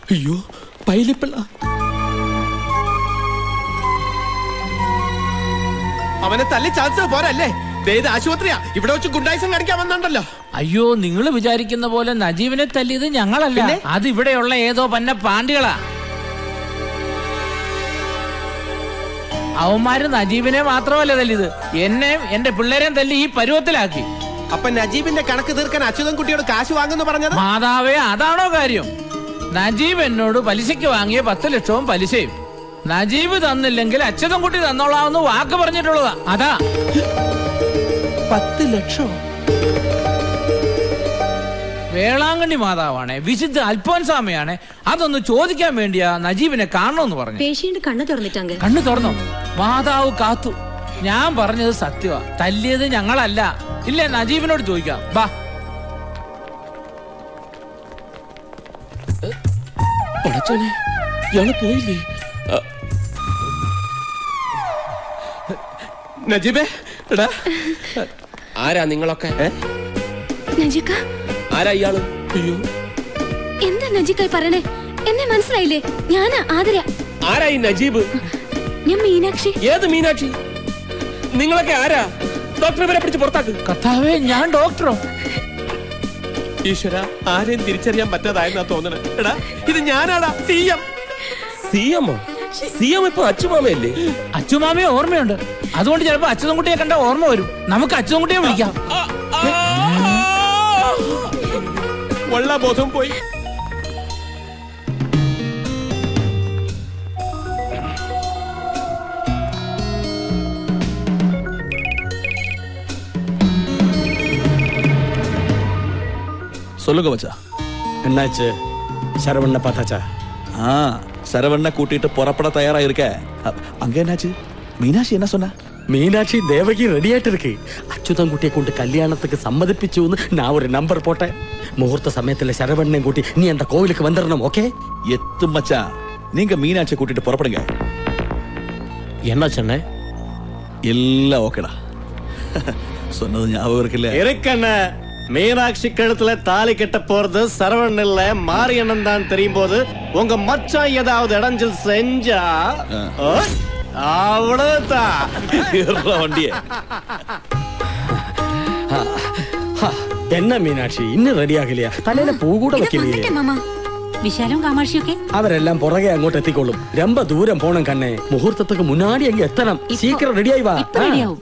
അയ്യോ പൈലിപ്പിള്ള അവനെ തല്ലി ചാൻസ് പോരല്ലേ ദേ ഇത് ആശുപത്രിയാ ഇവിടെ വെച്ച് ഗുണ്ടായിസം കാണിക്കാൻ വന്നുണ്ടല്ലോ അയ്യോ നിങ്ങൾ വിചാരിക്കുന്ന പോലെ നജീബിനെ തല്ലിയത് ഞങ്ങളല്ല അത് ഇവിടെയുള്ള ഏതോ പന്ന പാണ്ടികളാ അവന്മാര് നജീബിനെ മാത്രമല്ല തല്ലിയത് എന്നെയും എന്റെ പിള്ളേരെയും തല്ലി ഈ പരുവത്തിലാക്കി അപ്പൊ നജീബിന്റെ കണക്ക് തീർക്കാൻ അച്യുതൻ കുട്ടിയോട് കാശ് വാങ്ങുന്നു പറഞ്ഞത് മാതാവേ അതാണോ കാര്യം നജീബ് എന്നോട് പലിശയ്ക്ക് വാങ്ങിയ പത്ത് ലക്ഷവും പലിശയും നജീബ് തന്നില്ലെങ്കിൽ അച്യുതൻ കുട്ടി തന്നോളാമെന്ന് വാക്ക് പറഞ്ഞിട്ടുള്ളതാ അതാ പത്ത് ലക്ഷം വേളാങ്കണ്ണി മാതാവാണ് വിശുദ്ധ അൽഫോൻസാമയാണ് അതൊന്ന് ചോദിക്കാൻ വേണ്ടിയാ നജീബിനെ കാണണമെന്ന് പറഞ്ഞു പേഷ്യന്റ് കണ്ണു തുറന്നിട്ടങ്ക കണ്ണു തുറന്നോ മാതാവ് കാത്തു ഞാൻ പറഞ്ഞത് സത്യമാ തല്ലിയത് ഞങ്ങളല്ല ഇല്ലേ നജീബിനോട് ചോദിക്കാം ബാ പടച്ചോനെ ഇയാള് പോയില്ലേ അ. നജീബേ എടാ ആരാ നിങ്ങളൊക്കെ ഏ? നജിക്ക ആരാ ഇയാള് അയ്യോ എന്താ നജിക്കായി പറയണേ എന്നെ മനസ്സിലായില്ലേ ഞാനാ ആതിര ആരാ ഈ നജീബ് ഞാൻ മീനാക്ഷി ഏത് മീനാക്ഷി നിങ്ങളൊക്കെ ആരാ ഡോക്ടറെ വരെ പിടിച്ച് പുറത്താക്ക് കർത്താവേ ഞാൻ ഡോക്ടറോ ഈശ്വര ആരെയും തിരിച്ചറിയാൻ പറ്റാതായെന്നാ തോന്നണേ എടാ ഇത് ഞാനാടാ സി എം സി എമ്മോ സി എം ഇപ്പൊ അച്ചുമാമയല്ലേ അച്ചുമാമിയെ ഓർമ്മയുണ്ട് അതുകൊണ്ട് ചിലപ്പോ അച്യുതൻകുട്ടിയെ കണ്ട ഓർമ്മ വരും നമുക്ക് അച്യുതൻകുട്ടിയെ വിളിക്കാം ഉള്ള ബോധം പോയി சொல்லுங்க மச்சா என்னாச்சு சரவண்ண பார்த்தாச்சா ஆ சரவண்ண கூட்டிட்டு புறப்பட தயாரா இருக்க அ- அங்க என்னாச்சு மீனாட்சி என்ன சொன்னா மீனாட்சி தேவகி ரெடி ஆயிட்டு இருக்கு அச்சுதன் குட்டியை கொண்டு கல்யாணத்துக்கு சம்மதிப்பிச்சுன்னு நான் ஒரு நம்பர் போட்டேன் முகூர்த்த சமயத்துல சரவண்ணன் கூட்டி நீ அந்த கோவிலுக்கு வந்துடணும் ஓகே எத்து மச்சான் நீங்க மீனாட்சியை கூட்டிட்டு புறப்படுங்க என்ன சொன்ன எல்லாம் ஓகேடா சொன்னது ஞாபகம் இருக்குல்ல இருக்கண்ண மீனாட்சி கழுத்துல தாலி கட்ட போறது சரவணன் இல்ல மாரியண்ணன் தான் தெரியும் போது உங்க மச்சான் ஏதாவது இடைஞ்சல் செஞ்சா ஆ. ஆ, அவ்வளவுதான் ஏறுடா வண்டியை என்ன மீனாட்சி இன்னுം റെഡി ആകില്ല തലേനെ പൂ കൂടെ വെക്കില്ലേ മാമ വിശാലും കാമാക്ഷിയൊക്കെ അവരെല്ലാം പുറകെ അങ്ങോട്ട് എത്തിക്കോളും രമ്പ ദൂരം പോണം കണ്ണേ മുഹൂർത്തத்துக்கு മുന്നാടി അങ്ങ് എത്തണം ഇപ്പൊ- സീക്കിരം റെഡിയായി വാ ഇപ്പൊ റെഡിയാവും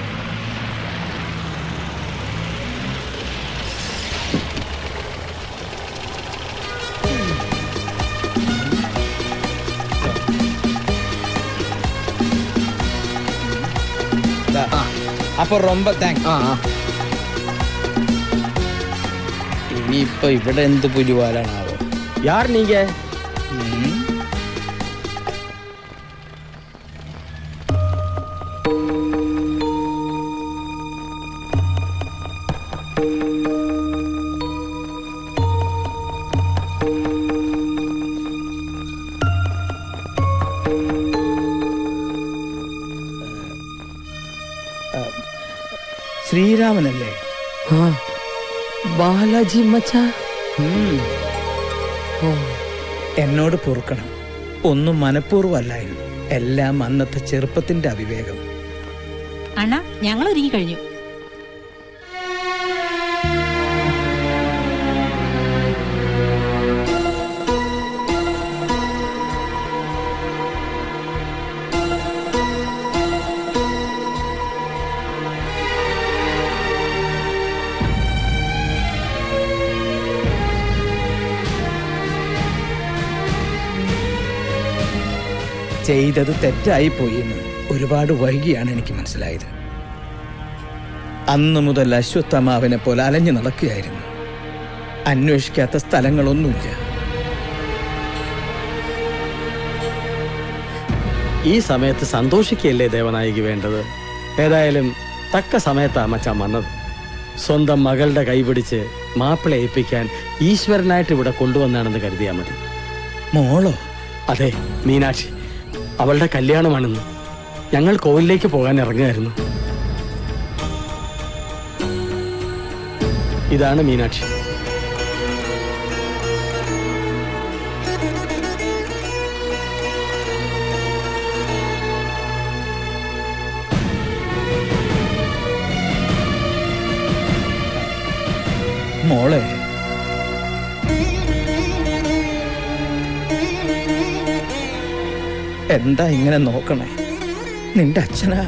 അപ്പൊ ரொம்ப താങ്ക്സ് ഇനിയിപ്പൊ ഇവിടെ എന്ത് പുലിവാലാണാവോ யார் நீங்க ശ്രീരാമനല്ലേ ബാലാജി മച്ചാ ഉം. എന്നോട് പൊറുക്കണം ഒന്നും മനഃപൂർവ്വമല്ലായിരുന്നു എല്ലാം അന്നത്തെ ചെറുപ്പത്തിന്റെ അവിവേകം അണ്ണ ഞങ്ങൾ ഒരുങ്ങി കഴിഞ്ഞു ചെയ്തത് തെറ്റായി പോയി എന്ന് ഒരുപാട് വൈകിയാണ് എനിക്ക് മനസ്സിലായത് അന്നു മുതൽ അശ്വത്ഥമാവിനെ പോലെ അലഞ്ഞു നടക്കുകയായിരുന്നു അന്വേഷിക്കാത്ത സ്ഥലങ്ങളൊന്നുമില്ല ഈ സമയത്ത് സന്തോഷിക്കുകയല്ലേ ദേവനായിക്ക് വേണ്ടത് ഏതായാലും തക്ക സമയത്താ മച്ചാൻ വന്നത് സ്വന്തം മകളുടെ കൈപിടിച്ച് മാപ്പിള ഏൽപ്പിക്കാൻ ഈശ്വരനായിട്ട് ഇവിടെ കൊണ്ടുവന്നാണെന്ന് കരുതിയാൽ മതി മോളോ അതെ മീനാക്ഷി അവളുടെ കല്യാണമാണെന്ന് ഞങ്ങൾ കോവിലിലേക്ക് പോകാൻ ഇറങ്ങുമായിരുന്നു ഇതാണ് മീനാക്ഷി എന്താ ഇങ്ങനെ നോക്കണേ നിന്റെ അച്ഛനാ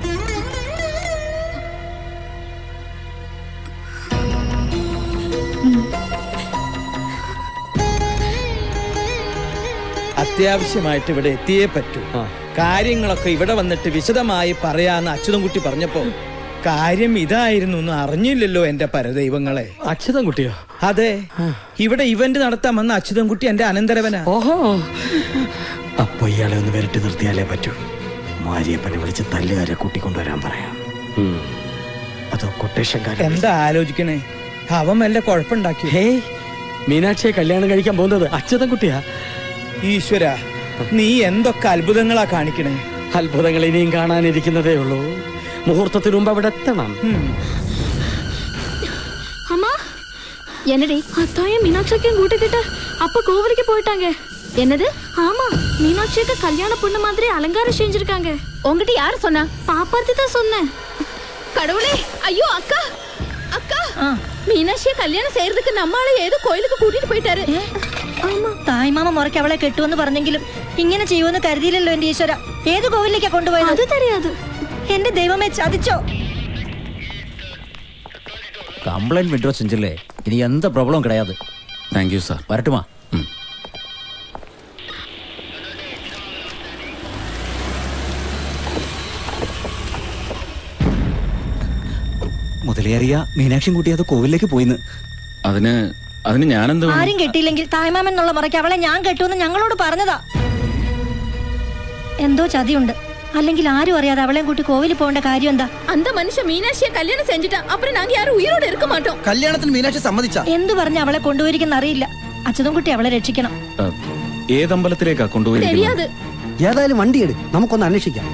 അത്യാവശ്യമായിട്ട് ഇവിടെ എത്തിയേ പറ്റൂ ആ. കാര്യങ്ങളൊക്കെ ഇവിടെ വന്നിട്ട് വിശദമായി പറയാന്ന് അച്യുതൻകുട്ടി പറഞ്ഞപ്പോ കാര്യം ഇതായിരുന്നു എന്ന് അറിഞ്ഞില്ലല്ലോ എന്റെ പരദൈവങ്ങളെ അച്യുതൻ കുട്ടിയോ അതെ ഇവിടെ ഇവന്റ് നടത്താമെന്ന അച്യുതൻകുട്ടി എന്റെ അനന്തരവനാ ഓഹോ അപ്പൊ ഇയാളെ ഒന്ന് വരട്ടി നിർത്തിയാലേ പറ്റൂ മാരിയപ്പനെ വിളിച്ച് തല്ലുകാരെ കൂട്ടിക്കൊണ്ടുവരാൻ പറയാം ഉം. അതോ കൊട്ടേഷൻകാരൻ എന്താ ആലോചിക്കണേ അവൻ വല്ല കുഴപ്പമുണ്ടാക്കി ഹേ മീനാക്ഷിയെ കല്യാണം കഴിക്കാൻ പോകുന്നത് അച്യുതൻ കുട്ടിയാ ഈശ്വര നീ എന്തൊക്കെ അത്ഭുതങ്ങളാ കാണിക്കണേ അത്ഭുതങ്ങൾ ഇനിയും കാണാനിരിക്കുന്നതേ ഉള്ളൂ മുഹൂർത്തത്തിന് മുമ്പ് അവിടെ എത്തണം அம்மா என்னடி அத்தாயும் மீனாட்சிக்கும் கூட்டிக்கிட்டு அப்ப கோவிலுக்கு போயிட்டாங்க என்னது ஆமா மீனாட்சிக்கு கல்யாண பொண்ணு மாதிரி அலங்காரம் செஞ்சிருக்காங்க உங்ககிட்ட யாரு சொன்னா பாப்பாத்தி தான் சொன்னேன் கடவுளே ஐயோ அக்கா அக்கா மீனாட்சியை கல்யாணம் செய்யறதுக்கு நம்மால ஏதோ கோயிலுக்கு கூட்டிட்டு போயிட்டாரு ஆமா തായ്മാമ മുറയ്ക്ക് അവളെ കെട്ടുമെന്ന് പറഞ്ഞെങ്കിലും ഇങ്ങനെ ചെയ്യുമെന്ന് കരുതിയില്ലല്ലോ എന്റെ ഈശ്വര ഏത് കോവിലേക്കാ കൊണ്ടുപോയത് அது தெரியாது എന്റെ ദൈവമേ ചതിച്ചോ கம்ப்ளைண்ட் விட்ரோ செஞ்சில்லே இனி எந்த ப்ராப்ளம் கிடையாது താങ്ക് യു സാർ வரட்டுமா മുതലേറിയ മീനാക്ഷിയും കൂട്ടി അത് കോവിലേക്ക് പോയിന്ന് അതിന് അതിന് ഞാനെന്ത് വേണം? ആരും കെട്ടിയില്ലെങ്കിൽ തായ്മാമൻ എന്നുള്ള മുറയ്ക്ക് അവളെ ഞാൻ കെട്ടുമെന്ന് ഞങ്ങളോട് പറഞ്ഞതാ എന്തോ ചതിയുണ്ട് അല്ലെങ്കിൽ ആരും അറിയാതെ അവളെയും കൂട്ടി കോവിലിൽ പോകേണ്ട കാര്യം എന്താ அந்த மனுஷன் மீனாட்சியை கல்யாணம் செஞ்சுட்டா அப்புறம் நாங்க யாரும் உயிரோட இருக்க மாட்டோம் കല്യാണത്തിന് മീനാക്ഷി സമ്മതിച്ച എന്തു പറഞ്ഞ് അവളെ കൊണ്ടുപോയിരിക്കുന്ന അറിയില്ല അച്ഛനും കുട്ടി അവളെ രക്ഷിക്കണം ആ, ഏത് അമ്പലത്തിലേക്കാ കൊണ്ടുപോയി தெரியாது ഏതായാലും വണ്ടി എടു നമുക്കൊന്ന് അന്വേഷിക്കാം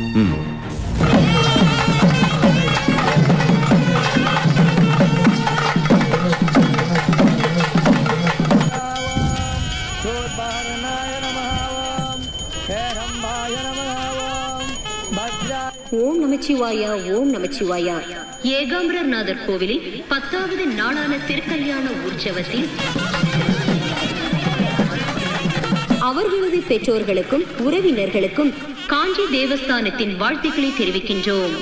ஓம் நமச்சிவாயா ஓம் நமச்சிவாயா ஏகாம்பரநாதர் கோவிலில் பத்தாவது நாளான திருக்கல்யாண உற்சவத்தில் அவர்களது பெற்றோர்களுக்கும் உறவினர்களுக்கும் காஞ்சி தேவஸ்தானத்தின் வாழ்த்துக்களை தெரிவிக்கின்றோம்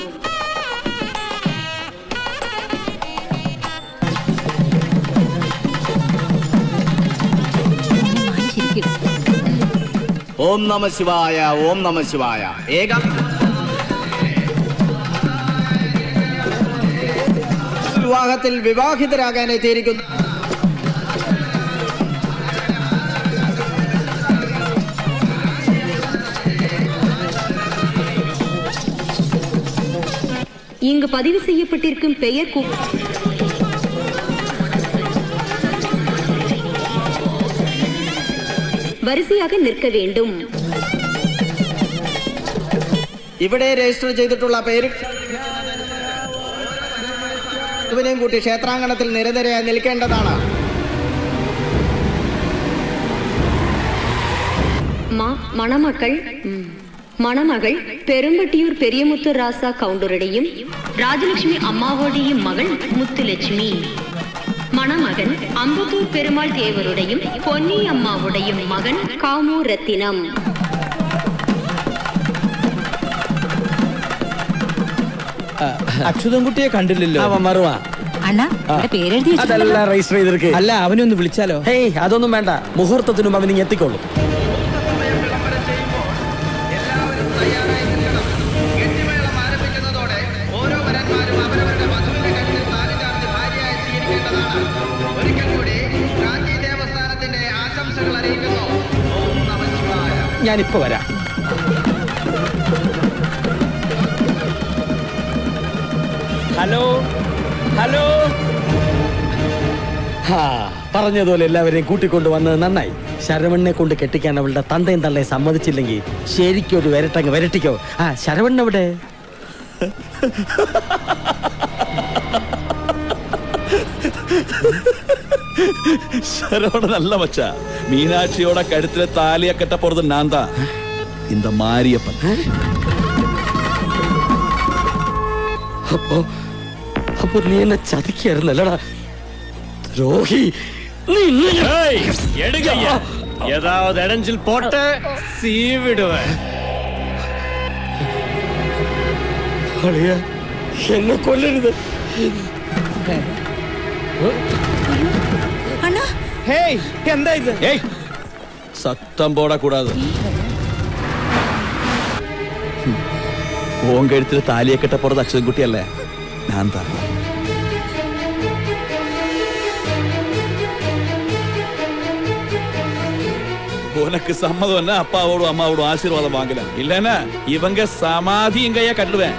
ഓം നമ ശിവായ ഓം നമ ശിവായ ഏക വിവാഹത്തിൽ വിവാഹിതരാകാൻ എത്തിയിരിക്കുന്നു இங்கு பதிவு செய்யப்பட்டிருக்கும் பெயர் கூ- வரிசையாக நிற்க வேண்டும் ഇവിടെ രജിസ്റ്റർ ചെയ്തിട്ടുള്ള പേര് ഇവനെയും കൂട്ടി ക്ഷേത്രാങ്കണത്തിൽ നിരനിരയായി നിൽക്കേണ്ടതാണ് மா மணமக்கள் ம், மணமகள் பெரும்பட்டியூர் பெரியமுத்து ராசா கவுண்டருடையும் ராஜலட்சுமி அம்மாவோடையும் மகள் முத்துலட்சுமி மணமகன் அம்பத்தூர் பெருமாள் தேவருடையும் பொன்னி அம்மாவுடையும் மகன் காமு ரத்தினம் അച്യുതൻകുട്ടിയെ കണ്ടില്ലല്ലോ അവൻ മറുവാ അണ്ണാ ഇവിടെ പേരെഴുതി അതെല്ലാം രജിസ്റ്റർ ചെയ്തിരിക്കേ അല്ല അവനെ ഒന്ന് വിളിച്ചാലോ ഹേയ് അതൊന്നും വേണ്ട മുഹൂർത്തത്തിന് മുമ്പ് അവൻ ഇങ്ങ് എത്തിക്കോളും ഞാനിപ്പോ വരാം ഹലോ ഹലോ ഹാ പറഞ്ഞതുപോലെ എല്ലാവരെയും കൂട്ടിക്കൊണ്ടു വന്നത് നന്നായി ശരവണ്ണെ കൊണ്ട് കെട്ടിക്കാൻ അവളുടെ തന്തയും തള്ളയെ സമ്മതിച്ചില്ലെങ്കിൽ ശരിക്കും ഒരു വരട്ടങ്ങ് വരട്ടിക്കോ ആ ശരവണ്ണ എവിടെ ശരവണ നല്ല മച്ച മീനാക്ഷിയോட കഴുത്തിലെ താലിയ കെട്ട പോறது நான் தான் இந்த மாரியப்பன் അപ്പോ അപ്പൊ നീ എന്നെ ചതിക്കായിരുന്നല്ലടാ ദ്രോഹി നീ ഇന്ന് ഞാൻ- ஏதாவது இடைஞ்சில் போட்டு சீவிடுவேன் അളിയ എന്നെ കൊല്ലരുത് അണ്ണാ ഹേയ് എന്താ ഇത് ஏய் சத்தம் போடக்கூடாது உன் கழுத்துல தாலியை கட்ட போறது அக்ஷதன் குட்டி அல்ல நான் தான் உனக்கு சம்மதம்னா அப்பாவோடும் அம்மாவோடும் ஆசீர்வாதம் வாங்கலாம் இல்லன்னா இவங்க சமாதி எங்கயா கட்டுவேன்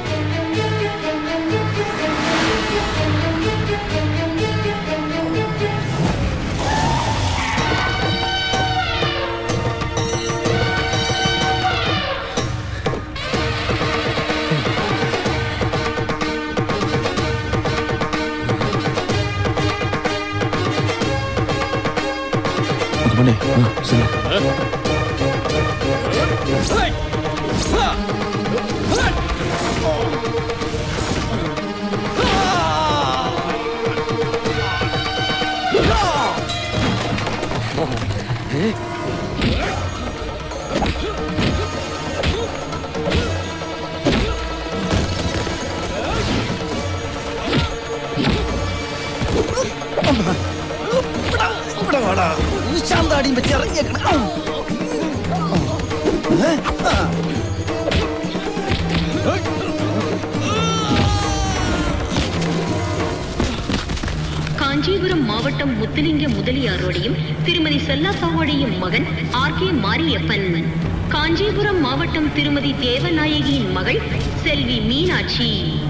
ശാന്താടിയും വെച്ച് ഇറങ്ങിയേക്കണം காஞ்சிபுரம் மாவட்டம் முத்துலிங்க முதலியாரோடையும் திருமதி செல்லாத்தாவோடையும் மகன் ஆர் கே மாரியப்பன் காஞ்சிபுரம் மாவட்டம் திருமதி தேவநாயகியின் மகள் செல்வி மீனாட்சி